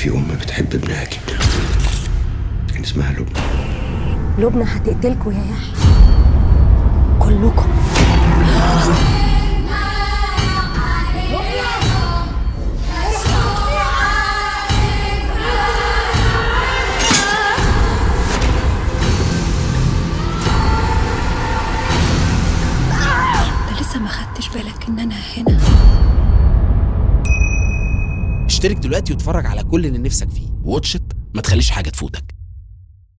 في ام بتحب ابنها جدا كان اسمها لبنى لبنى هتقتلكوا يا يحيى كلكم انت لسه ما خدتش بالك ان انا هنا اشترك دلوقتي واتفرج على كل اللي نفسك فيه واتشت ما تخليش حاجة تفوتك